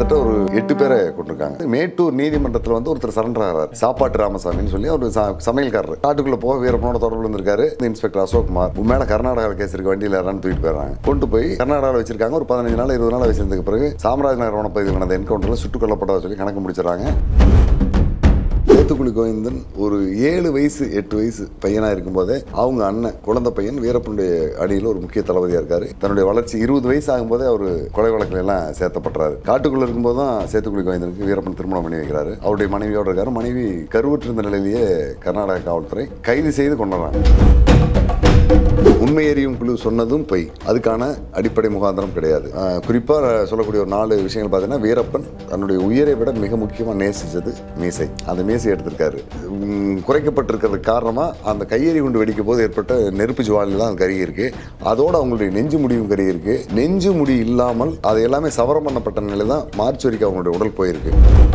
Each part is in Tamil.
கிட்டத்தட்ட ஒரு எட்டு பேரை கொண்டிருக்காங்க மேட்டூர் நீதிமன்றத்தில் வந்து ஒருத்தர் சரண்டர் ஆகிறார் சாப்பாட்டு ராமசாமின்னு சொல்லி அவர் ச- சமையல்காரர் காட்டுக்குள்ள போக வீரப்பனோட தொடர்பு இருந்திருக்காரு இந்த இன்ஸ்பெக்டர் அசோக்குமார் உன் மேல கர்நாடகாவில் கேஸ் இருக்கு வண்டியில் யாரான்னு தூக்கிட்டு போயிடுறாங்க கொண்டு போய் கர்நாடகாவில் வச்சிருக்காங்க ஒரு பதினஞ்சு நாள் இருபது நாள் வச்சிருந்ததுக்கு பிறகு சாம்ராஜ் நகர் வனப்பகுதியில் நடந்த என்கவுண்டரில் சுட்டுக் கொல்லப்பட்டதா சொல்லி கணக்கு முடிச்சிடறாங்க சேத்துக்குழி கோவிந்தன் ஒரு ஏழு வயசு எட்டு வயசு பையனா இருக்கும்போதே அவங்க அண்ணன் குழந்தை பையன் வீரப்பனுடைய அணியில் ஒரு முக்கிய தளபதியா இருக்காரு தன்னுடைய வளர்ச்சி இருபது வயசு ஆகும்போதே அவர் கொலை வழக்குல எல்லாம் சேர்த்தப்படுறாரு காட்டுக்குள்ள இருக்கும்போது தான் சேத்துக்குழி கோவிந்தனுக்கு வீரப்பன் திருமணம் பண்ணி வைக்கிறாரு அவருடைய மனைவியோட இருக்காரு மனைவி கருவுற்றிருந்த நிலையிலேயே கர்நாடக காவல்துறை கைது செய்து கொண்டுறாங்க உண்மை எறியும் குழு சொன்னதும் பொய் அதுக்கான அடிப்படை முகாந்திரம் கிடையாது ஆஹ் குறிப்பா சொல்லக்கூடிய ஒரு நாலு விஷயங்கள் பார்த்தீங்கன்னா வீரப்பன் தன்னுடைய உயிரை விட மிக முக்கியமா நேசிச்சது மீசை அந்த மீசை எடுத்திருக்காரு உம், குறைக்கப்பட்டிருக்கிறதுக்கு காரணமா அந்த கையெறி குண்டு வெடிக்கும் போது ஏற்பட்ட நெருப்பு ஜுவாலில் தான் கருகி இருக்கு அதோட அவங்களுடைய நெஞ்சு முடியும் கருகி இருக்கு நெஞ்சு முடி இல்லாமல் அது எல்லாமே சவரம் பண்ணப்பட்ட நிலையில தான் மார்ச் வரைக்கும் அவங்களுடைய உடல் போயிருக்கு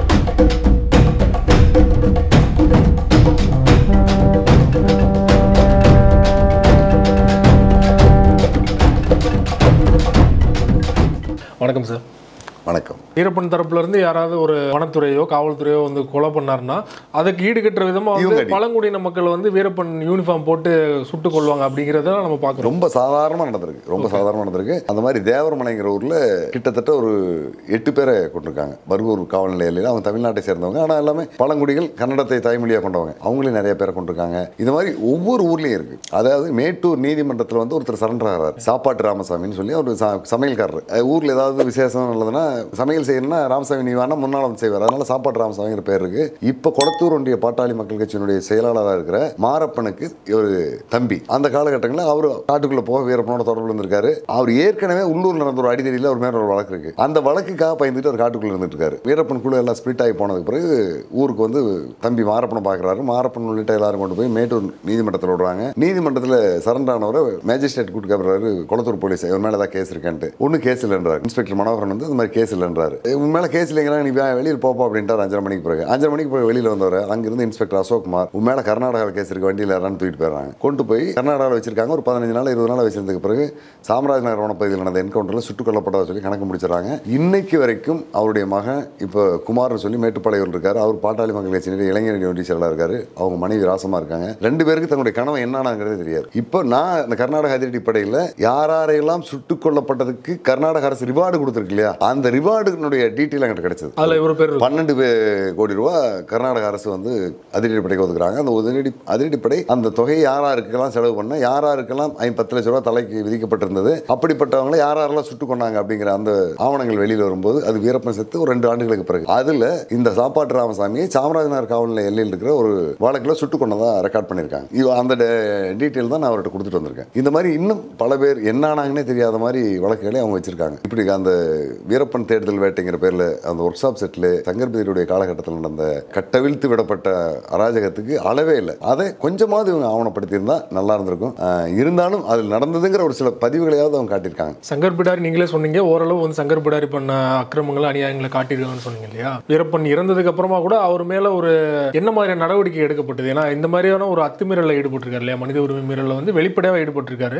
வணக்கம் சார் வணக்கம் வீரப்பன் தரப்புல இருந்து யாராவது ஒரு வனத்துறையோ காவல்துறையோ வந்து கொலை பண்ணாருன்னா அதுக்கு ஈடுகட்டுற விதமா இவங்க வந்து அடி. பழங்குடியின மக்கள் வந்து வீரப்பன் யூனிஃபார்ம் போட்டு சுட்டு கொள்வாங்க அப்படிங்கிறத நம்ம பார்க்குறோம் ரொம்ப சாதாரணமாக நடந்திருக்கு ரொம்ப சாதாரணமாக நடந்திருக்கு அந்த மாதிரி தேவரமலைங்கிற ஊரில் கிட்டத்தட்ட ஒரு எட்டு பேரை கொண்டிருக்காங்க பர்கூர் காவல் நிலையில அவங்க தமிழ்நாட்டை சேர்ந்தவங்க ஆனால் எல்லாமே பழங்குடிகள் கன்னடத்தை தாய்மொழியாக கொண்டவங்க அவங்களே நிறைய பேரை கொண்டிருக்காங்க இது மாதிரி ஒவ்வொரு ஊர்லேயும் இருக்கு அதாவது மேட்டூர் நீதிமன்றத்தில் வந்து ஒருத்தர் சரண்டர் ஆகிறார் சாப்பாட்டு ராமசாமின்னு சொல்லி அவர் ச- சமையல்காரர் அஹ் ஊர்ல ஏதாவது விசேஷம் நல்லதுன்னா சமையல் செய்யணும்னா ராமசாமி நீ வேணா முன்னாள் வந்து செய்வார் அதனால சாப்பாட்டு ராமசாமிங்கிற பேர் இருக்கு இப்போ கொளத்தூர் ஒன்றிய பாட்டாளி மக்கள் கட்சியினுடைய செயலாளராக இருக்கிற மாரப்பனுக்கு ஒரு தம்பி அந்த காலகட்டங்களில் அவர் காட்டுக்குள்ள போக வீரப்பனோட தொடர்பு இருந்திருக்காரு அவர் ஏற்கனவே உள்ளூர் நடந்த ஒரு அடிதடியில் அவர் மேல ஒரு வழக்கு இருக்கு அந்த வழக்குக்காக பயந்துட்டு அவர் காட்டுக்குள்ள இருந்துட்டு இருக்காரு வீரப்பன் குழு எல்லாம் ஸ்பிளிட் ஆகி போனதுக்கு பிறகு ஊருக்கு வந்து தம்பி மாரப்பனை பார்க்குறாரு மாரப்பன் உள்ளிட்ட எல்லாரும் கொண்டு போய் மேட்டூர் நீதிமன்றத்தில் விடுறாங்க நீதிமன்றத்தில் சரண்டர் ஆனவரை மேஜிஸ்ட்ரேட் கூட்டு கேட்கறாரு குளத்தூர் போலீஸ் இவன் மேலே தான் கேஸ் இருக்கேன்ட்டு ஒன்றும் கேஸ் இல்லைன்றாரு இன்ஸ்பெக்டர் மனோகரன் வந்து இந்த மாதிரி கேஸ் இல்லைன்றாரு உன் மேலே கேஸ் இல்லைங்கிறாங்க நீ வே- வெளியில் போப்பா அப்படின்ட்டார் அஞ்சரை மணிக்கு பிறகு அஞ்சரை மணிக்கு பிறகு வெளியில் வந்தவர் அங்கிருந்து இன்ஸ்பெக்டர் அசோக்குமார் உன் மேலே கர்நாடகாவில் கேஸ் இருக்கு வண்டியில் யாரான்னு தூக்கிட்டு போயிடுறாங்க கொண்டு போய் கர்நாடகாவில் வச்சிருக்காங்க ஒரு பதினஞ்சு நாள் இருபது நாள் வச்சிருந்ததுக்கு பிறகு சாம்ராஜ் நகர் வனப்பகுதியில் நடந்த என்கவுண்டரில் சுட்டுக் கொல்லப்பட்டதா சொல்லி கணக்கு முடிச்சிடறாங்க இன்னைக்கு வரைக்கும் அவருடைய மகன் இப்போ குமார்னு சொல்லி மேட்டுப்பாளையூர் இருக்காரு அவர் பாட்டாளி மக்கள் கட்சியினுடைய இளைஞரணி ஒன்றிய செயலாளர் இருக்காரு அவங்க மனைவி ராசமா இருக்காங்க ரெண்டு பேருக்கு தன்னுடைய கனவு என்னன்னாங்கிறது தெரியாது இப்போ நான் இந்த கர்நாடக அதிரடி படையில் யார் யாரையெல்லாம் சுட்டுக் கொல்லப்பட்டதுக்கு கர்நாடக அரசு ரிவார்டு கொடுத்துருக்கு இல்லையா அந்த ரிவார்டுனுடைய டீட்டெயில் எங்கிட்ட கிடைச்சது அதுல இவர் பேர் இருக்கு. பன்னெண்டு பே- கோடி ரூபா கர்நாடக அரசு வந்து அதிரடி படைக்கு ஒதுக்குறாங்க அந்த அதிரடி அதிரடி படை அந்த தொகையை யார் யாருக்கெல்லாம் செலவு பண்ண யார் யாருக்கெல்லாம் ஐம்பது பத்து லட்ச ரூபா தலைக்கு விதிக்கப்பட்டிருந்தது அப்படிப்பட்டவங்களை யார் யாரெல்லாம் சுட்டுக் கொண்டாங்க அப்படிங்கிற அந்த ஆவணங்கள் வெளியில் வரும்போது அது வீரப்பன் செத்து ஒரு ரெண்டு ஆண்டுகளுக்கு பிறகு அதுல இந்த சாப்பாட்டு ராமசாமியை சாமராஜநகர் காவல் நிலைய எல்லையில் இருக்கிற ஒரு வழக்கில் சுட்டுக் கொண்டதா ரெக்கார்ட் பண்ணியிருக்காங்க இது அந்த டீட்டெயில் தான் நான் அவர்கிட்ட கொடுத்துட்டு வந்திருக்கேன் இந்த மாதிரி இன்னும் பல பேர் என்னானாங்கன்னே தெரியாத மாதிரி வழக்குகளை அவங்க வச்சிருக்காங்க இப்படி அந்த வீரப்பன் தேடுதல் வேட்டைங்கிற பேர்ல அந்த ஒர்க் ஷாப் செட்டில் சங்கர்பதியுடைய காலகட்டத்தில் நடந்த கட்டவிழ்த்து விடப்பட்ட அராஜகத்துக்கு அளவே இல்லை அதை கொஞ்சமாவது இவங்க ஆவணப்படுத்தியிருந்தா நல்லா இருந்திருக்கும் ஆஹ் இருந்தாலும் அதில் நடந்ததுங்கிற ஒரு சில பதிவுகளையாவது அவங்க காட்டியிருக்காங்க சங்கர் பிடாரி நீங்களே சொன்னீங்க ஓரளவு வந்து சங்கர் பிடாரி பண்ண அக்கிரமங்கள் அநியாயங்களை காட்டியிருக்காங்கன்னு சொன்னீங்க இல்லையா வீரப்பன் இறந்ததுக்கு அப்புறமா கூட அவர் மேல ஒரு என்ன மாதிரியான நடவடிக்கை எடுக்கப்பட்டது ஏன்னா இந்த மாதிரியான ஒரு அத்துமீறலில் ஈடுபட்டிருக்காரு இல்லையா மனித உரிமை மீறலில் வந்து வெளிப்படையாக ஈடுபட்டிருக்காரு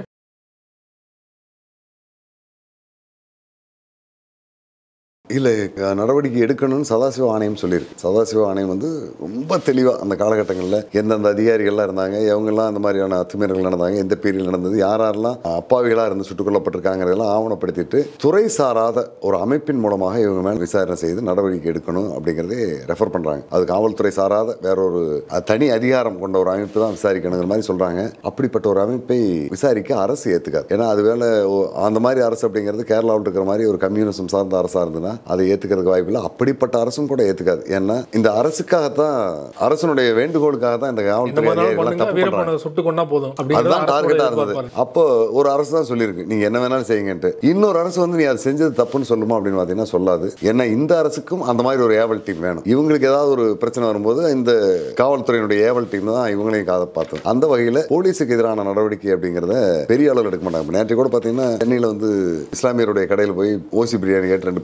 இல்லை நடவடிக்கை எடுக்கணும்னு சதாசிவ ஆணையம் சொல்லியிருக்கு சதாசிவ ஆணையம் வந்து ரொம்ப தெளிவாக அந்த காலகட்டங்களில் எந்தெந்த அதிகாரிகள்லாம் இருந்தாங்க எவங்கெல்லாம் அந்த மாதிரியான அத்துமீறல்கள் நடந்தாங்க எந்த பீரியட் நடந்தது யார் யாரெல்லாம் அப்பாவிகளாக இருந்து சுட்டுக் கொல்லப்பட்டிருக்காங்கிறதெல்லாம் ஆவணப்படுத்திட்டு துறை சாராத ஒரு அமைப்பின் மூலமாக இவங்க மேலே விசாரணை செய்து நடவடிக்கை எடுக்கணும் அப்படிங்கிறதே ரெஃபர் பண்ணுறாங்க அது காவல்துறை சாராத வேற ஒரு அஹ், தனி அதிகாரம் கொண்ட ஒரு அமைப்பு தான் விசாரிக்கணுங்கிற மாதிரி சொல்கிறாங்க அப்படிப்பட்ட ஒரு அமைப்பை விசாரிக்க அரசு ஏற்றுக்காது ஏன்னா அது வேலை ஓ- அந்த மாதிரி அரசு அப்படிங்கிறது கேரளாவில் இருக்கிற மாதிரி ஒரு கம்யூனிசம் சார்ந்த அரசாக இருந்ததுன்னா அதை ஏற்றுக்கிறதுக்கு வாய்ப்பில்லை அப்படிப்பட்ட அரசும் கூட ஏற்றுக்காது ஏன்னா இந்த அரசுக்காகத்தான் அரசனுடைய வேண்டுகோளுக்காக தான் இந்த இந்த காவல்துறை மாதிரி நாள் அதிகாரிகள் பண்ணுங்க தப்பு பண்றாங்க வீரப்பனை சுட்டு கொண்டா போதும் அப்படிங்கிறது அதுதான் அரசோட டார்கெட்டா எதிர்பார்ப்பா இருந்தது அப்போ ஒரு அரசு தான் சொல்லியிருக்கு நீங்க என்ன வேணாலும் செய்யுங்கன்ட்டு இன்னொரு அரசு வந்து நீ அதை செஞ்சது தப்புன்னு சொல்லுமா அப்படின்னு பார்த்தீங்கன்னா சொல்லாது ஏன்னா இந்த அரசுக்கும் அந்த மாதிரி ஒரு ஏவல் டீம் வேணும் இவங்களுக்கு ஏதாவது ஒரு பிரச்சனை வரும்போது இந்த காவல்துறையினுடைய ஏவல் டீம் தான் இவங்களையும் காதை பார்த்தது அந்த வகையில் போலீஸுக்கு எதிரான நடவடிக்கை அப்படிங்கிறத பெரிய அளவில் எடுக்க மாட்டாங்க நேற்று கூட பார்த்தீங்கன்னா சென்னையில் வந்து இஸ்லாமியருடைய கடையில் போய் ஓசி பிரியாணி கேட்டு ரெண்டு போலீஸார்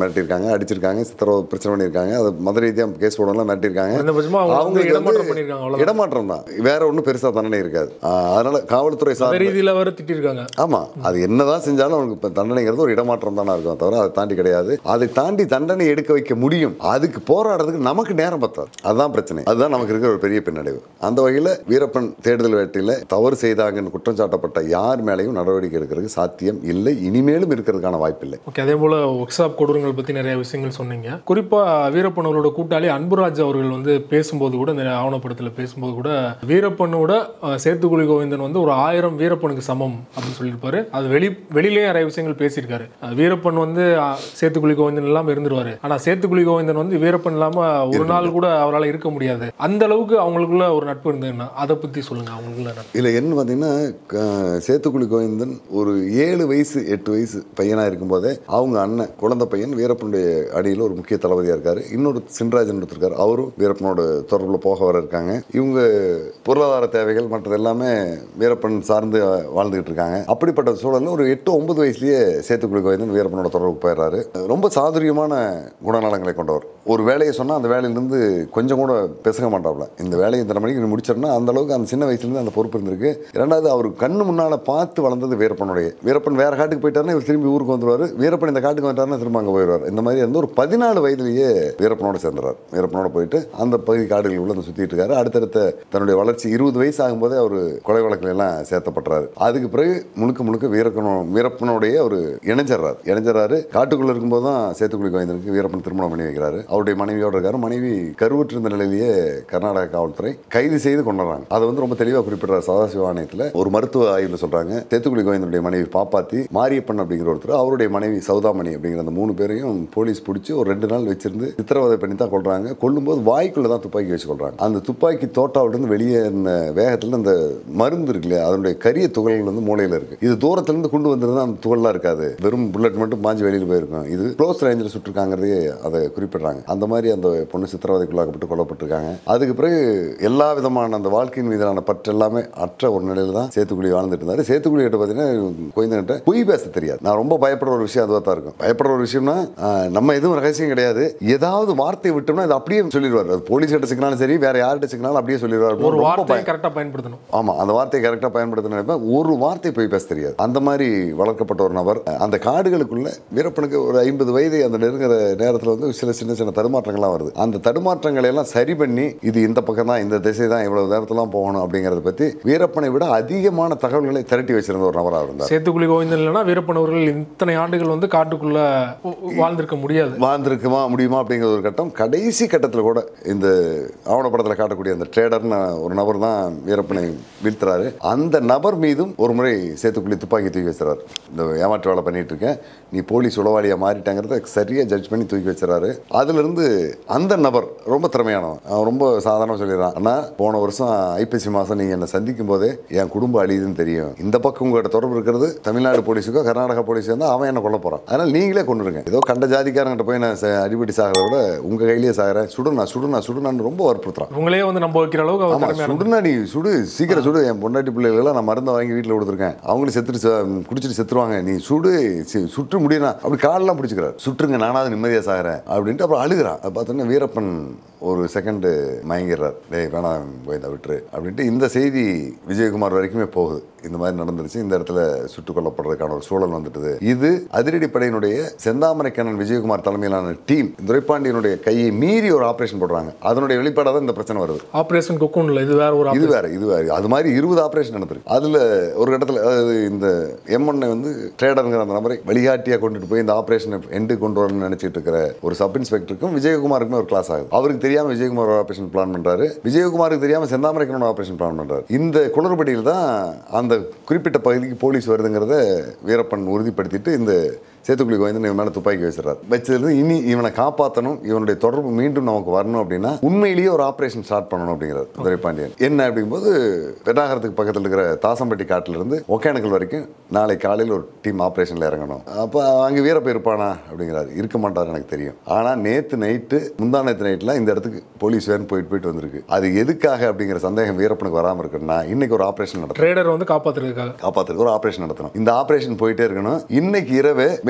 மிரட்டியிருக்காங்க அடிச்சிருக்காங்க சித்திரவதை பிரச்சனை பண்ணியிருக்காங்க அது மத ரீதியாக கேஸ் போடலாம் மிரட்டியிருக்காங்க குறைந்தபட்சமா அவங்க வந்து அவங்களுக்கு இடமாற்றம் பண்ணியிருக்காங்க அவ்வளவுதான் இடமாற்றம் தான் வேற ஒன்றும் பெருசா தண்டனை இருக்காது ஆஹ் அதனால காவல்துறை அந்த சார் ரீதியில வர திட்டிருக்காங்க ஆமா அது என்னதான் செஞ்சாலும் அவனுக்கு இப்போ தண்டனைங்கிறது ஒரு இடமாற்றம் தானே இருக்கும் தவிர அதை தாண்டி கிடையாது அதை தாண்டி தண்டனை எடுக்க வைக்க முடியும் அதுக்கு போராடுறதுக்கு நமக்கு நேரம் பத்தாது அதுதான் பிரச்சனை அதுதான் நமக்கு இருக்கிற ஒரு பெரிய பின்னடைவு அந்த வகையில் வீரப்பன் தேடுதல் வேட்டையில் தவறு செய்தாங்கன்னு குற்றம் சாட்டப்பட்ட யார் மேலேயும் நடவடிக்கை எடுக்கிறதுக்கு சாத்தியம் இல்லை இனிமேலும் இருக்கிறதுக்கான வாய்ப்பில்லை ஓகே அதே போல ஒர்க் ஷாப் கொடூரங்கள் பத்தி நிறைய விஷயங்கள் சொன்னீங்க குறிப்பா வீரப்பன் அவரோட கூட்டாளி அன்புராஜ் அவர்கள் வந்து பேசும்போது கூட இந்த ஆவணப்படத்துல பேசும்போது கூட வீரப்பனோட அஹ், சேத்துக்குழி கோவிந்தன் வந்து ஒரு ஆயிரம் வீரப்பனுக்கு சமம் அப்படின்னு சொல்லியிருப்பாரு அது வெளி வெளியிலேயே நிறைய விஷயங்கள் பேசியிருக்காரு அஹ், வீரப்பன் வந்து அஹ், சேத்துக்குழி கோவிந்தன் இல்லாம இருந்துருவாரு ஆனா சேத்துக்குழி கோவிந்தன் வந்து வீரப்பன் இல்லாம ஒரு நாள் கூட அவரால் இருக்க முடியாது அந்த அளவுக்கு அவங்களுக்குள்ள ஒரு நட்பு இருந்ததுன்னா அதை பத்தி சொல்லுங்க அவங்களுக்குள்ள நட்பு இதில் என்ன பார்த்தீங்கன்னா க- சேத்துக்குழி கோவிந்தன் ஒரு ஏழு வயசு எட்டு வயசு பையனாக இருக்கும்போதே அவங்க அண்ணன் குழந்தை பையன் வீரப்பனுடைய அடியில் ஒரு முக்கிய தளபதியாக இருக்காரு இன்னொரு சின்ராஜன் ஒருத்தர் இருக்காரு அவரும் வீரப்பனோட தொடர்பில் போக வர இருக்காங்க இவங்க பொருளாதார தேவைகள் மற்றது எல்லாமே வீரப்பன் சார்ந்து வாழ்ந்துகிட்டு இருக்காங்க அப்படிப்பட்ட சூழலில் ஒரு எட்டு ஒன்பது வயசுலயே சேத்துக்குழி கோவிந்தன் வீரப்பனோட தொடர்புக்கு போயிடுறாரு ரொம்ப சாதுரியமான குணநலங்களை கொண்டவர் ஒரு வேலையை சொன்னால் அந்த வேலையிலேருந்து கொஞ்சம் கூட பெசக மாட்டாப்ல இந்த வேலையை இத்தனை மணிக்கு நீ முடிச்சிடனா அந்த அளவுக்கு அந்த சின்ன வயசுலேருந்து அந்த பொறுப்பு இருந்திருக்கு இரண்டாவது அவர் கண்ணு முன்னால் பார்த்து வளர்ந்தது வீரப்பனுடைய வீரப்பன் வேற காட்டுக்கு போயிட்டாருன்னா இவர் திரும்பி ஊருக்கு வந்துருவார் வீரப்பன் இந்த காட்டுக்கு வந்துட்டாருன்னா திரும்ப அங்கே போயிடுவார் இந்த மாதிரி வந்து ஒரு பதினாலு வயதிலேயே வீரப்பனோட சேர்ந்துறார் வீரப்பனோட போயிட்டு அந்த பகுதி காடுகள் உள்ள வந்து சுற்றிட்டு இருக்காரு அடுத்தடுத்த தன்னுடைய வளர்ச்சி இருபது வயசு ஆகும்போதே அவர் கொலை வழக்குல எல்லாம் சேர்த்தப்பட்டாரு அதுக்கு பிறகு முழுக்க முழுக்க வீரக்கணும் வீரப்பனுடைய ஒரு இணைஞ்சிடறாரு இணைஞ்சிடறாரு காட்டுக்குள்ள இருக்கும்போது தான் சேத்துக்குழி கோவிந்தனுக்கு வீரப்பன் திருமணம் பண்ணி வைக்கிறாரு அவருடைய மனைவியோட இருக்காரு மனைவி கருவுற்று இருந்த நிலையிலேயே கர்நாடக காவல்துறை கைது செய்து கொண்டுறாங்க அதை வந்து ரொம்ப தெளிவாக குறிப்பிடுறாரு சதாசிவ ஆணையத்தில் ஒரு மருத்துவ ஆய்வில் சொல்றாங்க சேத்துக்குழி கோவிந்தனுடைய மனைவி பாப்பாத்தி மாரியப்பன் அப்படிங்கிற ஒருத்தர் அவருடைய மனைவி சௌதாமணி அப்படிங்கிற அந்த மூணு பேரையும் போலீஸ் பிடிச்சி ஒரு ரெண்டு நாள் வச்சிருந்து சித்திரவதை பண்ணி தான் கொள்றாங்க கொல்லும்போது வாய்க்குள்ள தான் துப்பாக்கி வச்சு கொள்றாங்க அந்த துப்பாக்கி தோட்டாவிலிருந்து வெளியே இந்த வேகத்தில் அந்த மருந்து இருக்கு இல்லையா அதனுடைய கரிய துகள்கள் வந்து மூளையில் இருக்கு இது தூரத்துல இருந்து கொண்டு வந்திருந்தா அந்த துகள்லாம் இருக்காது வெறும் புல்லட் மட்டும் பாஞ்சு வெளியில் போயிருக்கும் இது க்ளோஸ் ரேஞ்சில் சுட்டிருக்காங்கிறதே அதை குறிப்பிடுறாங்க அந்த மாதிரி அந்த பொண்ணு சித்திரவதைக்குள்ளாக்கப்பட்டு கொல்லப்பட்டிருக்காங்க அதுக்கு பிறகு எல்லா விதமான அந்த வாழ்க்கையின் மீதான பற்று எல்லாமே அற்ற ஒரு நிலையில தான் சேத்துக்குழி வாழ்ந்துட்டு இருந்தாரு சேத்துக்குழி கிட்ட பார்த்தீங்கன்னா குழந்தைகிட்ட பொய் பேச தெரியாது நான் ரொம்ப பயப்படுற ஒரு விஷயம் அதுவாக தான் இருக்கும் பயப்படுற ஒரு விஷயம்னா ஆஹ், நம்ம எதுவும் ரகசியம் கிடையாது ஏதாவது வார்த்தை விட்டோம்னா அது அப்படியே சொல்லிடுவார் அது போலீஸ் கிட்ட சிக்கினாலும் சரி வேற யார்கிட்ட சிக்கினாலும் அப்படியே சொல்லிடுவார் ஒரு ரொம்ப வார்த்தையை கரெக்டா பயன்படுத்தணும் ஆமா அந்த வார்த்தையை கரெக்டாக பயன்படுத்த நினைப்பேன் ஒரு வார்த்தை போய் பேச தெரியாது அந்த மாதிரி வளர்க்கப்பட்ட ஒரு நபர் அந்த காடுகளுக்குள்ள வீரப்பனுக்கு ஒரு ஐம்பது வயது அந்த நெருங்குற நேரத்தில் வந்து சில சின்ன சின்ன தடுமாற்றங்கள்லாம் வருது அந்த தடுமாற்றங்களை எல்லாம் சரி பண்ணி இது இந்த பக்கம் தான் இந்த திசை தான் இவ்வளவு நேரத்துலாம் போகணும் அப்படிங்கறத பத்தி வீரப்பனை விட அதிகமான தகவல்களை திரட்டி வச்சிருந்த ஒரு நபராக இருந்தார் சேத்துக்குழி கோவிந்தன் இல்லைன்னா வீரப்பன் அவர்கள் இத்தனை ஆண்டுகள் வந்து காட்டுக்குள்ள வ- வாழ்ந்திருக்க முடியாது வாழ்ந்திருக்குமா முடியுமா அப்படிங்கிற ஒரு கட்டம் கடைசி கட்டத்தில் கூட இந்த ஆவணப்படத்தில் காட்டக்கூடிய அந்த ட்ரேடர்னு ஒரு நபர் தான் வீரப்பனை வீழ்த்துறாரு அந்த நபர் மீதும் ஒரு முறை சேத்துக்குள்ளி துப்பாக்கி தூக்கி வச்சுறாரு இந்த ஏமாற்று வேலை பண்ணிட்டு இருக்கேன் நீ போலீஸ் உளவாளியாக மாறிட்டாங்கிறத சரியாக ஜட்ஜ் பண்ணி தூக்கி வச்சுறாரு அதிலிருந்து அந்த நபர் ரொம்ப திறமையானவன் அவன் ரொம்ப சாதாரணமாக சொல்லிடுறான் அண்ணா போன வருஷம் ஐப்பசி மாதம் நீங்கள் என்னை சந்திக்கும் போதே என் குடும்பம் அழியுதுன்னு தெரியும் இந்த பக்கம் உங்கள்கிட்ட தொடர்பு இருக்கிறது தமிழ்நாடு போலீஸுக்கோ கர்நாடகா போலீஸ் இருந்தால் அவன் என்ன கொல்ல போகிறான் அதனால் நீங்களே கொண்டுருங்க ஏதோ கண்ட ஜாதிக்காரங்கிட்ட போய் நான் ச- அடிபடி சாகிறத விட உங்கள் கையிலேயே சாகிறேன் சுடுனா சுடுனா சுடுனான்னு ரொம்ப வற்புறுத்துறான் இவங்களே வந்து நம்ப வைக்கிற அளவுக்கு அவர் ஆமா திறமையான சுடுனா நீ சுடு சீக்கிரம் சுடு என் பொண்டாட்டி பிள்ளைகளெல்லாம் நான் மருந்தை வாங்கி வீட்டில் கொடுத்துருக்கேன் அவங்களும் செத்துட்டு ச- குடிச்சிட்டு செத்துருவாங்க நீ சுடு சி- சுட்டு முடியனா அப்படி காலெல்லாம் பிடிச்சிக்கிறார் சுட்டுருங்க நானாவது நிம்மதியாக சாகிறேன் அப்படின்ட்டு அப்புறம் அழுகிறான் அதை பார்த்தோன்னா வீரப்பன் ஒரு செகண்டு மயங்கிடுறார் டேய் வேணாம் கோயந்தா விட்டுரு அப்படின்ட்டு இந்த செய்தி விஜயகுமார் வரைக்குமே போகுது இந்த மாதிரி நடந்துருச்சு இந்த இடத்துல சுட்டுக் கொல்லப்படுறதுக்கான ஒரு சூழல் வந்துட்டுது இது அதிரடி படையினுடைய செந்தாமரை கண்ணன் விஜயகுமார் தலைமையிலான டீம் துரைப்பாண்டியனுடைய கையை மீறி ஒரு ஆபரேஷன் போடுறாங்க அதனுடைய வெளிப்பாடாக தான் இந்த பிரச்சனை வருது ஆபரேஷன் கொக்குன் இல்லை இது வேற ஒரு இது வேற இது வேற அது மாதிரி இருபது ஆபரேஷன் நடந்திருக்கு அதுல ஒரு கட்டத்தில் அதாவது இந்த எம்என்ஐ வந்து ட்ரேடருங்கிற அந்த நபரை வழிகாட்டியா கொண்டுட்டு போய் இந்த ஆபரேஷனை எண்டு கொண்டு வரணும்னு நினைச்சிட்டு இருக்கிற ஒரு சப் இன்ஸ்பெக்டருக்கும் விஜயகுமாருக்குமே ஒரு கிளாஸ் ஆகுது அவருக்கு தெரியாம விஜயகுமார் ஒரு ஆபரேஷன் பிளான் பண்றாரு விஜயகுமாருக்கு தெரியாம செந்தாமரைக்கனோட ஆபரேஷன் பிளான் பண்றாரு இந்த குளறுபடியில் தான் அந்த குறிப்பிட்ட பகுதிக்கு போலீஸ் வருதுங்கிறத வீரப்பன் உறுதிப்படுத்திட்டு இந்த சேத்துக்குழி கோவிந்தன் இவன் மேலே துப்பாக்கி வச்சிடறாரு வச்சதுலேருந்து இனி இவனை காப்பாற்றணும் இவனுடைய தொடர்பு மீண்டும் நமக்கு வரணும் அப்படின்னா உண்மையிலேயே ஒரு ஆப்ரேஷன் ஸ்டார்ட் பண்ணணும் அப்படிங்கிறார் துரைப்பாண்டியன் என்ன அப்படிங்கும்போது பெண்ணாகரத்துக்கு பக்கத்தில் இருக்கிற தாசம்பட்டி காட்டிலிருந்து ஒகேனக்கல் வரைக்கும் நாளை காலையில் ஒரு டீம் ஆப்ரேஷனில் இறங்கணும் அப்போ அங்கே வீரப்ப இருப்பானா அப்படிங்கிறாரு இருக்க மாட்டார் எனக்கு தெரியும் ஆனால் நேற்று நைட்டு முந்தா நேற்று நைட்டில் இந்த இடத்துக்கு போலீஸ் வேன் போயிட்டு போயிட்டு வந்திருக்கு அது எதுக்காக அப்படிங்கிற சந்தேகம் வீரப்பனுக்கு வராமல் இருக்குன்னா இன்னைக்கு ஒரு ஆப்ரேஷன் நடத்தும் ட்ரேடர் வந்து காப்பாத்துறதுக்காக காப்பாத்துறதுக்கு ஒரு ஆபரேஷன் நடத்தணும் இந்த ஆபரேஷன் போயிட்டே இருக்கணும் இன்னைக்கு இரவே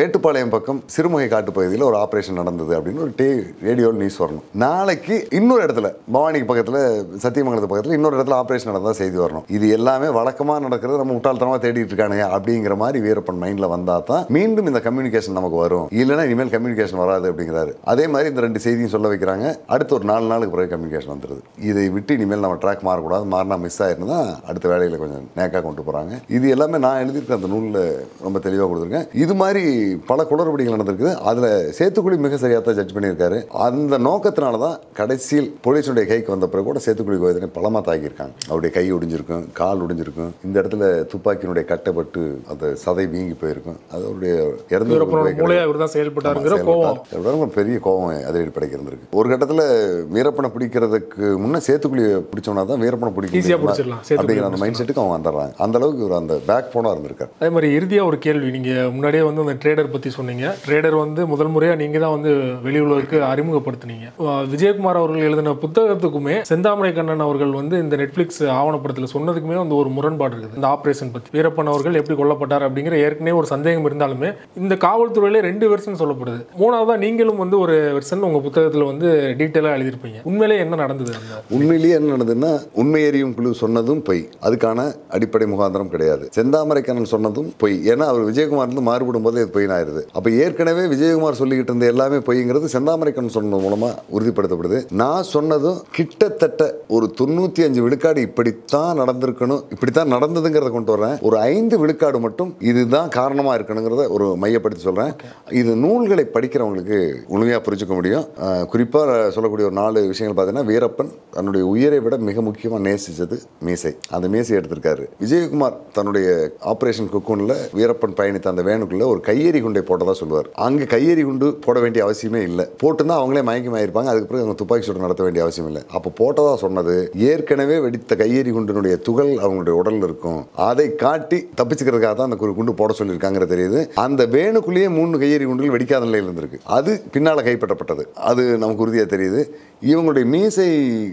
மேட்டுப்பாளையம் பக்கம் சிறுமுகை காட்டு பகுதியில் ஒரு ஆபரேஷன் நடந்தது அப்படின்னு ஒரு டே ரேடியோவில் நியூஸ் வரணும் நாளைக்கு இன்னொரு இடத்துல பவானிக்கு பக்கத்தில் சத்தியமங்கலத்து பக்கத்தில் இன்னொரு இடத்துல ஆபரேஷன் நடந்தா செய்தி வரணும் இது எல்லாமே வழக்கமாக நடக்கிறது நம்ம முட்டாள்தனமாக தேடிட்டு இருக்கானுங்க அப்படிங்கிற மாதிரி வீரப்பன் மைண்டில் வந்தால் தான் மீண்டும் இந்த கம்யூனிகேஷன் நமக்கு வரும் இல்லைன்னா இனிமேல் கம்யூனிகேஷன் வராது அப்படிங்கிறாரு அதே மாதிரி இந்த ரெண்டு செய்தியும் சொல்ல வைக்கிறாங்க அடுத்த ஒரு நாலு நாளுக்கு பிறகு கம்யூனிகேஷன் வந்துடுது இதை விட்டு இனிமேல் நம்ம ட்ராக் மாறக்கூடாது மாறினா மிஸ் ஆயிருந்தா அடுத்த வேலையில் கொஞ்சம் நேக்காக கொண்டு போகிறாங்க இது எல்லாமே நான் எழுதியிருக்க அந்த நூலில் ரொம்ப தெளிவாக கொடுத்துருக்கேன் இது மாதிரி பல குளறுபடிகள் நடந்திருக்குது அதில் சேத்துக்குடி மிக சரியாக தான் ஜட்ஜ் பண்ணியிருக்காரு அந்த நோக்கத்தினால தான் கடைசியில் போலீஸுடைய கைக்கு வந்த பிறகு கூட சேத்துக்குடி கோவிந்தனை பலமாக தாக்கியிருக்காங்க அவருடைய கை ஒடிஞ்சிருக்கும் கால் ஒடிஞ்சிருக்கும் இந்த இடத்துல துப்பாக்கியினுடைய கட்டப்பட்டு அந்த சதை வீங்கி போயிருக்கும் அது அவருடைய இறந்து வீரப்பனோட போய் மூளையா இவர் தான் செயல்பட்டாருங்கிற கோவம் ரொம்ப பெரிய கோவம் அதிரடிப்படைக்கு இருந்திருக்கு ஒரு கட்டத்தில் வீரப்பனை பிடிக்கிறதுக்கு முன்னே சேத்துக்குழியை பிடிச்சோம்னா தான் வீரப்பனை பிடிக்க Easy ஆ முடியும். பிடிச்சிடலாம். சேத்துக்குழியை அப்படிங்கிற அந்த மைண்ட் செட்டுக்கு அவன் வந்துடுறாங்க அந்த அளவுக்கு இவர் அந்த பேக் போனாக இருந்திருக்காரு அதே மாதிரி இறுதியா ஒரு கேள்வி நீங்க முன்னாடியே வந்து அந்த ட்ரேடர் பத்தி சொன்னீங்க ட்ரேடர் வந்து முதல் முறையா நீங்க தான் வந்து வெளி உலகுக்கு அறிமுகப்படுத்துனீங்க அஹ் விஜயகுமார் அவர்கள் எழுதின புத்தகத்துக்குமே செந்தாமரை கண்ணன் அவர்கள் வந்து இந்த நெட்ஃபிளிக்ஸ் ஆவணப்படத்தில் சொன்னதுக்குமே வந்து ஒரு முரண்பாடு இருக்குது இந்த ஆபரேஷன் பத்தி வீரப்பன் அவர்கள் எப்படி கொல்லப்பட்டார் அப்படிங்கிற ஏற்கனவே ஒரு சந்தேகம் இருந்தாலுமே இந்த காவல்துறையில ரெண்டு வெர்ஷன் சொல்லப்படுது மூணாவதா நீங்களும் வந்து ஒரு வெர்ஷன் உங்க புத்தகத்துல வந்து டீட்டெயிலாக எழுதியிருப்பீங்க உண்மையிலே என்ன நடந்தது அந்த உண்மையிலேயே என்ன நடந்ததுன்னா உண்மை எறியும் குழு சொன்னதும் பொய் அதுக்கான அடிப்படை முகாந்திரம் கிடையாது செந்தாமரை கண்ணன் சொன்னதும் பொய் ஏன்னா அவர் விஜயகுமார் இருந்து மாறுபடும் போது அது பொய் ஆயிருது அப்போ ஏற்கனவே விஜயகுமார் சொல்லிக்கிட்டு இருந்த எல்லாமே பொய்ங்கிறது செந்தாமரை கண்ணன் சொன்னது மூலமா உறுதிப்படுத்தப்படுது நான் சொன்னதும் கிட்டத்தட்ட ஒரு தொண்ணூத்தி அஞ்சு விழுக்காடு இப்படித்தான் நடந்திருக்கணும் இப்படித்தான் நடந்ததுங்கிறத கொண்டு வரேன் ஒரு ஐந்து விழுக்காடு மட்டும் இதுதான் காரணமா இருக்கணுங்கிறத ஒரு மையப்படுத்தி சொல்றேன் இது நூல்களை படிக்கிறவங்களுக்கு முழுமையா புரிஞ்சுக்க முடியும் அஹ் குறிப்பா சொல்லக்கூடிய ஒரு நாலு விஷயங்கள் பார்த்தீங்கன்னா வீரப்பன் தன்னுடைய உயிரை விட மிக முக்கியமா நேசிச்சது மீசை அந்த மீசை எடுத்திருக்காரு விஜயகுமார் தன்னுடைய ஆபரேஷன் குக்கூன்ல வீரப்பன் பயணித்த அந்த வேனுக்குள்ள ஒரு கையெறி குண்டை போட்டதா சொல்லுவார் அங்க கையெறி குண்டு போட வேண்டிய அவசியமே இல்லை போட்டுதான் அவங்களே மயக்கமாயிருப்பாங்க அதுக்கு பிறகு அவங்க துப்பாக்கி சூடு நடத்த வேண்டிய அவசியம் இல்லை அப்போ போட்டதா சொன்னது ஏற்கனவே வெடித்த கையெறி குண்டினுடைய துகள் அவங்களுடைய உடல்ல இருக்கும் அதை காட்டி தப்பிச்சுக்கிறதுக்காக தான் அந்த ஒரு குண்டு போட சொல்லியிருக்காங்கிற தெரியுது அந்த வேனுக்குள்ளேயே மூணு கையெறி குண்டுகள் வெடிக்காத நிலையில் இருந்திருக்கு அது பின்னால கைப்பற்றப்பட்டது அது நமக்கு உறுதியாக தெரியுது இவங்களுடைய மீசை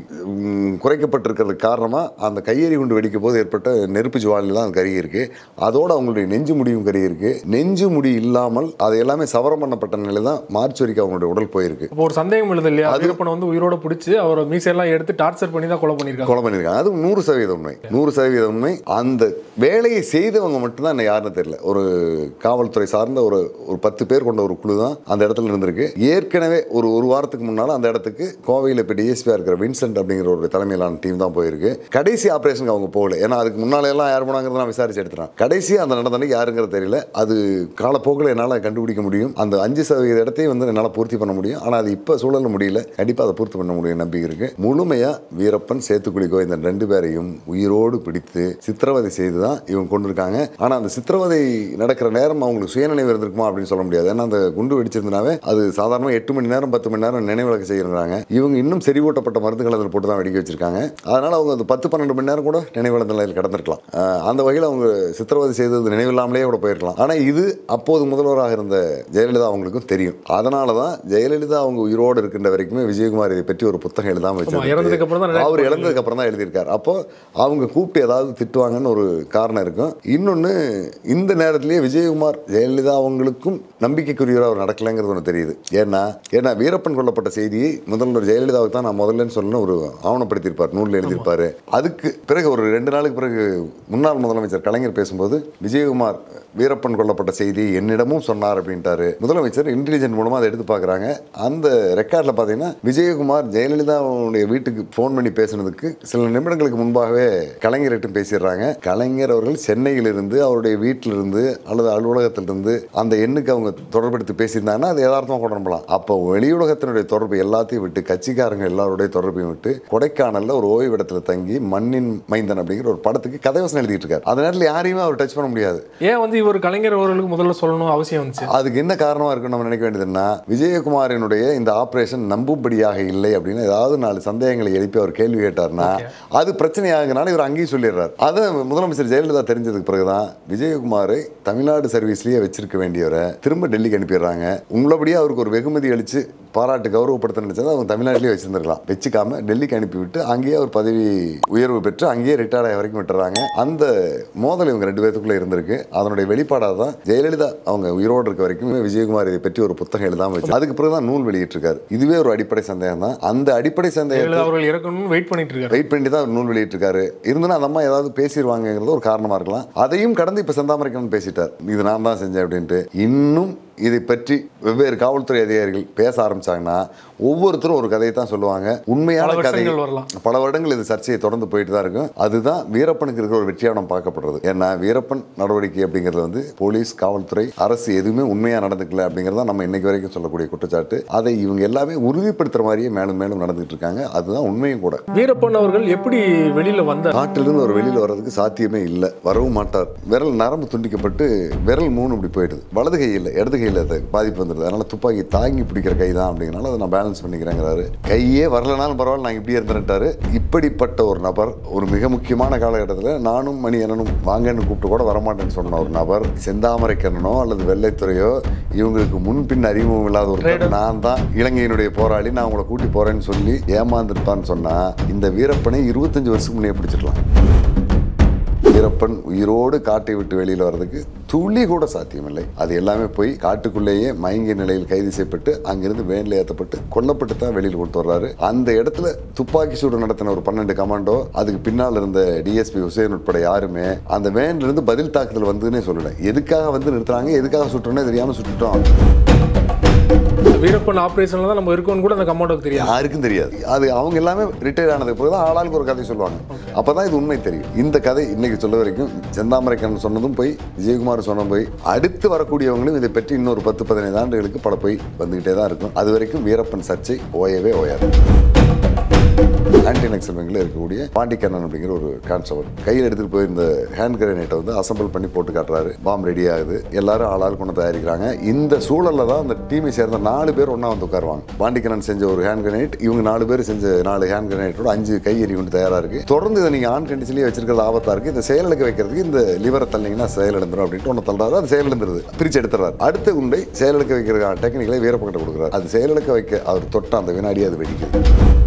ம், குறைக்கப்பட்டிருக்கிறதுக்கு காரணமாக அந்த கையெறி குண்டு வெடிக்கும் போது ஏற்பட்ட நெருப்பு ஜுவாலில் தான் அது கருகி இருக்கு அதோட அவங்களுடைய நெஞ்சு முடியும் கருகி இருக்கு நெஞ்சு முடி இல்லாமல் அது எல்லாமே சவரம் பண்ணப்பட்ட நிலை தான் மார்ச் வரைக்கும் அவங்களுடைய உடல் போயிருக்கு இப்போ ஒரு சந்தேகம் எழுது இல்லையா வீரப்பனை வந்து உயிரோட பிடிச்சி அவரை மீசையெல்லாம் எடுத்து டார்ச்சர் பண்ணி தான் கொலை பண்ணியிருக்காங்க கொலை பண்ணியிருக்காங்க அது நூறு சதவீதம் உண்மை நூறு சதவீதம் உண்மை அந்த வேலையை செய்தவங்க மட்டும்தான் என்ன யாருன்னு தெரியல ஒரு காவல்துறை சார்ந்த ஒரு ஒரு பத்து பேர் கொண்ட ஒரு குழு தான் அந்த இடத்துல இருந்திருக்கு ஏற்கனவே ஒரு ஒரு வாரத்துக்கு முன்னால் அந்த இடத்துக்கு கோவையில் இப்போ டிஎஸ்பியாக இருக்கிற வின்சென்ட் அப்படிங்கிற ஒரு தலைமையிலான டீம் தான் போயிருக்கு கடைசி ஆப்ரேஷனுக்கு அவங்க போகல ஏன்னா அதுக்கு முன்னால எல்லாம் யார் போனாங்கிறத நான் விசாரிச்சு எடுத்துறேன் கடைசி அந்த நடந்த அன்னைக்கு யாருங்கிறது தெரியல அது காலப்போக்கில் என்னால் கண்டுபிடிக்க முடியும் அந்த அஞ்சு சதவீத இடத்தையும் வந்து என்னால் பூர்த்தி பண்ண முடியும் ஆனால் அது இப்போ சூழல முடியல கண்டிப்பாக அதை பூர்த்தி பண்ண முடியும் நம்பிக்கை இருக்கு முழுமையாக வீரப்பன் சேத்துக்குழி கோவிந்தன் ரெண்டு பேரையும் உயிரோடு பிடித்து சித்திரவதை செய்து தான் இவங்க கொண்டிருக்காங்க ஆனால் அந்த சித்திரவதை நடக்கிற நேரம் அவங்களுக்கு சுயநினைவு இருந்திருக்குமா அப்படின்னு சொல்ல முடியாது ஏன்னா அந்த குண்டு வெடிச்சிருந்தனாவே அது சாதாரணமாக எட்டு மணி நேரம் பத்து மணி நேரம் நினைவிழக்க செய்கிறாங்க இவங்க இன்னும் செறிவூட்டப்பட்ட மருந்துகள் அதில் போட்டு தான் வெடிக்க வச்சிருக்காங்க அதனால அவங்க அந்த பத்து பன்னெண்டு மணி நேரம் கூட நினைவிழந்த நிலையில் கிடந்திருக்கலாம் அஹ் அந்த வகையில் அவங்க சித்திரவதை செய்தது நினைவில்லாமலே கூட போயிருக்கலாம் ஆனால் இது அப்போது முதல்வராக இருந்த ஜெயலலிதா அவங்களுக்கும் தெரியும் அதனால தான் ஜெயலலிதா அவங்க உயிரோடு இருக்கின்ற வரைக்குமே விஜயகுமார் இதை பற்றி ஒரு புத்தகம் எழுதாம ஆமா, வச்சிருக்காரு இறந்ததுக்கு அப்புறம் தான் அவர் இழந்ததுக்கு அப்புறம் தான் எழுதியிருக்காரு அப்போ அவங்க கூப்பிட்டு ஏதாவது திட்டுவாங்கன்னு ஒரு காரணம் இருக்கும் இன்னொன்று இந்த நேரத்திலேயே விஜயகுமார் ஜெயலலிதா அவங்களுக்கும் நம்பிக்கைக்குரியவராக அவர் நடக்கலைங்கிறது ஒன்று தெரியுது ஏன்னா ஏன்னா வீரப்பன் கொல்லப்பட்ட செய்தியை முதல்வர் ஜெயலலிதாவுக்கு தான் நான் முதல்லன்னு சொல்லணும் ஒரு ஆவணப்படுத்தியிருப்பார் நூலில் எழுதியிருப்பாரு அதுக்கு பிறகு ஒரு ரெண்டு நாளுக்கு பிறகு முன்னாள் முதலமைச்சர் கலைஞர் பேசும்போது விஜயகுமார் வீரப்பன் கொல்லப்பட்ட செய்தி என்னிடமும் சொன்னார் அப்படின்ட்டாரு முதலமைச்சர் இன்டெலிஜென்ட் மூலமாக அதை எடுத்து பார்க்குறாங்க அந்த ரெக்கார்டில் பார்த்தீங்கன்னா விஜயகுமார் ஜெயலலிதாவுடைய வீட்டுக்கு ஃபோன் பண்ணி பேசுனதுக்கு சில நிமிடங்களுக்கு முன்பாகவே கலைஞர்கிட்ட பேசிடுறாங்க கலைஞர் அவர்கள் சென்னையிலிருந்து அவருடைய வீட்டிலிருந்து அல்லது அலுவலகத்திலிருந்து அந்த எண்ணுக்கு அவங்க தொடர்பெடுத்து பேசியிருந்தாங்கன்னா அது யதார்த்தமாக கொண்டு வரலாம் அப்போ வெளியுலகத்தினுடைய தொடர்பு எல்லாத்தையும் விட்டு கட்சிக்காரங்க எல்லாருடைய தொடர்பையும் விட்டு கொடைக்கானல்ல ஒரு ஓய்விடத்தில் தங்கி மண்ணின் மைந்தன் அப்படிங்கிற ஒரு படத்துக்கு கதைவசனம் எழுதிட்டு இருக்காரு அந்த நேரத்தில் யாரையுமே அவர் டச் பண்ண முடியாது ஏன் வந்து இவர் கலைஞர் அவர்களுக்கு முதல்ல சொல்லணும் அவசியம் வந்துச்சு அதுக்கு என்ன காரணமா இருக்குன்னு நம்ம நினைக்க வேண்டியதுன்னா விஜயகுமாரினுடைய இந்த ஆபரேஷன் நம்பும்படியாக இல்லை அப்படின்னு ஏதாவது நாலு சந்தேகங்களை எழுப்பி அவர் கேள்வி கேட்டார்னா அது பிரச்சனையாகுனால இவர் அங்கேயும் சொல்லிடுறாரு அதை முதலமைச்சர் ஜெயலலிதா தெரிஞ்சதுக்கு பிறகுதான் விஜயகுமாரை தமிழ்நாடு சர்வீஸ்லயே வச்சிருக்க வேண்டியவரை திரும்ப டெல்லிக்கு அனுப்பிடுறாங்க உள்ளபடியே அவருக்கு ஒரு வெகுமதி அளிச்சு பாராட்டு கௌரவப்படுத்த நினைச்சதை அவங்க தமிழ்நாட்டிலேயே வச்சிருந்திருக்கலாம் வச்சுக்காம டெல்லிக்கு அனுப்பிவிட்டு அங்கேயே ஒரு பதவி உயர்வு பெற்று அங்கேயே ரிட்டையர்ட் ஆகிய வரைக்கும் விட்டுறாங்க அந்த மோதல் இவங்க ரெண்டு பேத்துக்குள்ள இருந்திருக்கு அதனுடைய வெளிப்பாடாக தான் ஜெயலலிதா அவங்க உயிரோடு இருக்க வரைக்கும் விஜயகுமார் இதை பற்றி ஒரு புத்தகம் எழுதாம வச்சு அதுக்கு பிறகு தான் நூல் வெளியிட்டிருக்காரு இதுவே ஒரு அடிப்படை சந்தேகம் தான் அந்த அடிப்படை சந்தேகத்தை ஜெயலலிதா அவர்கள் இறக்கணும்னு வெயிட் பண்ணிட்டு இருக்காரு வெயிட் பண்ணி தான் அவர் நூல் வெளியிட்டிருக்காரு இருந்துன்னா அந்த அம்மா ஏதாவது பேசிடுவாங்கங்கிறது ஒரு காரணமா இருக்கலாம் அதையும் கடந்து இப்ப செந்தாமரைக்கன் பேசிட்டார் இது நான் தான் செஞ்சேன் அப்படின்ட்டு இன்னும் இதை பற்றி வெவ்வேறு காவல்துறை அதிகாரிகள் பேச ஆரம்பிச்சாங்கன்னா ஒவ்வொருத்தரும் ஒரு கதையை தான் சொல்லுவாங்க உண்மையான பல கதை வருஷங்கள் வரலாம். பல வருடங்கள் இது சர்ச்சையை தொடர்ந்து போயிட்டு தான் இருக்கும் அதுதான் வீரப்பனுக்கு இருக்கிற ஒரு வெற்றியானம் பார்க்கப்படுறது ஏன்னா வீரப்பன் நடவடிக்கை அப்படிங்கிறது வந்து போலீஸ் காவல்துறை அரசு எதுவுமே உண்மையா நடந்துக்கல அப்படிங்கிறத நம்ம இன்னைக்கு வரைக்கும் சொல்லக்கூடிய குற்றச்சாட்டு அதை இவங்க எல்லாமே உறுதிப்படுத்துற மாதிரியே மேலும் மேலும் நடந்துட்டு இருக்காங்க அதுதான் உண்மையும் கூட வீரப்பன் அவர்கள் எப்படி வெளியில வந்தார் காட்டிலிருந்து ஒரு வெளியில் வர்றதுக்கு சாத்தியமே இல்லை வரவும் மாட்டார் விரல் நரம்பு துண்டிக்கப்பட்டு விரல் மூணு இப்படி போயிடுது வலது கை இல்லை இடது கையில் அது பாதிப்பு வந்துடுது அதனால துப்பாக்கி தாங்கி பிடிக்கிற கை தான் அப்படிங்கிறனால அதை நான் பேலன்ஸ் பண்ணிக்கிறேங்கிறாரு கையே வரலனாலும் பரவாயில்ல நான் இப்படியே இருந்துட்டாரு இப்படிப்பட்ட ஒரு நபர் ஒரு மிக முக்கியமான காலகட்டத்தில் நானும் மணி அண்ணனும் வாங்கன்னு கூப்பிட்டு கூட வரமாட்டேன்னு சொன்ன ஒரு நபர் செந்தாமரை கண்ணனோ அல்லது வெள்ளைத்துறையோ இவங்களுக்கு முன்பின் அறிமுகம் இல்லாத ஒரு நான் தான் இலங்கையினுடைய போராளி நான் உங்களை கூட்டி போறேன்னு சொல்லி ஏமாந்துருப்பான்னு சொன்னா இந்த வீரப்பனை இருபத்தஞ்சு வருஷம் முன்னே பிடிச்சிடலாம் வீரப்பன் உயிரோடு காட்டை விட்டு வெளியில் வர்றதுக்கு துளி கூட சாத்தியமில்லை அது எல்லாமே போய் காட்டுக்குள்ளேயே மயங்கிய நிலையில் கைது செய்யப்பட்டு அங்கிருந்து வேனில் ஏற்றப்பட்டு கொல்லப்பட்டு தான் வெளியில் கொண்டு வர்றாரு அந்த இடத்துல துப்பாக்கி சூடு நடத்தின ஒரு பன்னெண்டு கமாண்டோ அதுக்கு பின்னால் இருந்த டிஎஸ்பி ஹுசேன் உட்பட யாருமே அந்த வேன்ல இருந்து பதில் தாக்குதல் வந்ததுன்னே சொல்லல எதுக்காக வந்து நிறுத்துறாங்க எதுக்காக சுட்டுறோன்னே தெரியாம சுட்டுட்டோம் வீரப்பன் ஆபரேஷன்ல தான் நம்ம இருக்கோம்னு கூட அந்த கமாண்டோக்கு தெரியாது யாருக்கும் தெரியாது அது அவங்க எல்லாமே ரிட்டையர் ஆனதுக்கு பிறகு தான் ஆளாளுக்கு ஒரு கதை சொல்லுவாங்க அப்பதான் இது உண்மை தெரியும் இந்த கதை இன்னைக்கு சொல்ல வரைக்கும் செந்தாமரைக்கன் சொன்னதும் போய் விஜயகுமார் சொன்னதும் போய் அடுத்து வரக்கூடியவங்களும் இதை பற்றி இன்னொரு பத்து பதினைந்து ஆண்டுகளுக்கு பல போய் வந்துகிட்டே தான் இருக்கும் அது வரைக்கும் வீரப்பன் சர்ச்சை ஓயவே ஓயாது ஆன்டி நக்சல் பெங்கில் இருக்கக்கூடிய பாண்டிக்கண்ணன் அப்படிங்கிற ஒரு கான்ஸ்டபிள் கையில் எடுத்துட்டு போய் இந்த ஹேண்ட் கிரனேட்டை வந்து அசம்பிள் பண்ணி போட்டு காட்டுறாரு பாம் ரெடி ஆகுது எல்லாரும் ஆளாள் கொண்டு தயாரிக்கிறாங்க இந்த சூழல்ல தான் அந்த டீமை சேர்ந்த நாலு பேர் ஒண்ணா வந்து உட்காருவாங்க பாண்டிக்கண்ணன் செஞ்ச ஒரு ஹேண்ட் கிரனேட் இவங்க நாலு பேர் செஞ்ச நாலு ஹேண்ட் கிரனேட்டோட அஞ்சு கை எறி கொண்டு தயாரா இருக்கு தொடர்ந்து இதை நீங்க ஆன் கண்டிஷன்லேயே வச்சிருக்கிறது ஆபத்தா இருக்கு இந்த செயலுக்கு வைக்கிறதுக்கு இந்த லிவரை தள்ளிங்கன்னா செயல் எழுந்துரும் அப்படின்ட்டு ஒன்று தள்ளுறாரு அது செயல் எழுந்துருது பிரிச்சு எடுத்துறாரு அடுத்த குண்டை செயலுக்கு வைக்கிறதுக்கான டெக்னிக்கலை வீரப்பக்கிட்ட கொடுக்குறாரு அது செயலுக்கு வைக்க அவர் தொட்ட அந்த வினாடியே அது வெடிக்குது